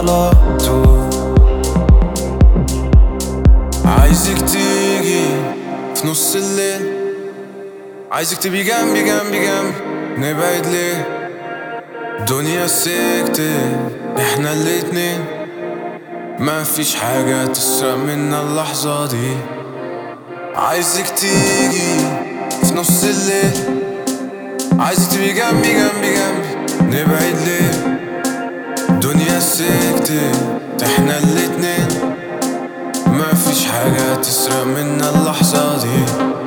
على طول عايزك تيجي في نص الليل عايزك تبقي جنبي جنبي جنبي نبعد ليه دنيا سكتة احنا الاتنين ما فيش حاجة تسرق منا اللحظة دي عايزك تيجي في نص الليل عايزك تبقي جنبي جنبي جنبي نبعد ليه دنيا سكتة احنا الاتنين ما فيش حاجة تسرق منا اللحظة دي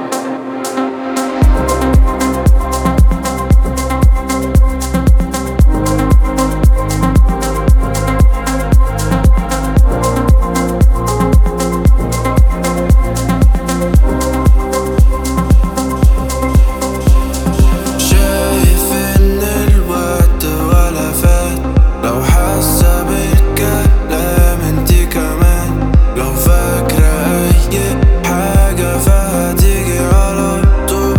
شايف ان الوقت ولا فات لو حاسة بالكلام انتي كمان لو فاكرة اي حاجة فهتيجي على طول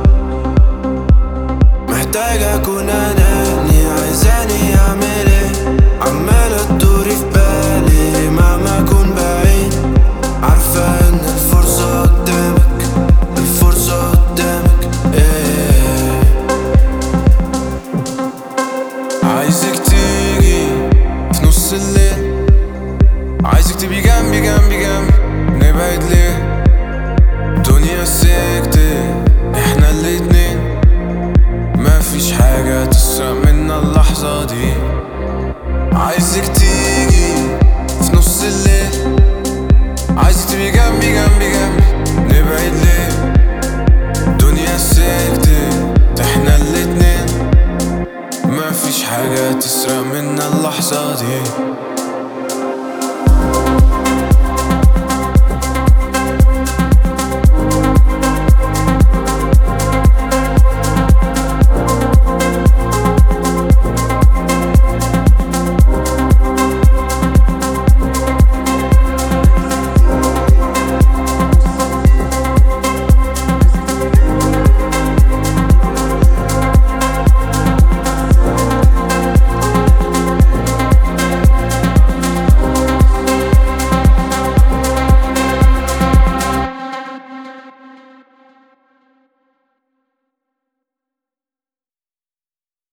محتاج اكون اناني عايزاني اعمل ايه عمالة تدوري في بالي مهما اكون بعيد عارفة ان الفرصة قدامك الفرصة قدامك ايه عايزك تيجي في نص الليل عايزك تبقي جنبي جنبي جنبي نبعد ليه دنيا سكتة احنا الاتنين ما فيش حاجة تسرق منا اللحظة دي عايزك تيجي في نص الليل عايزك تبقي جنبي جنبي جنبي نبعد ليه دنيا سكتة احنا الاتنين ما فيش حاجة تسرق منا اللحظة دي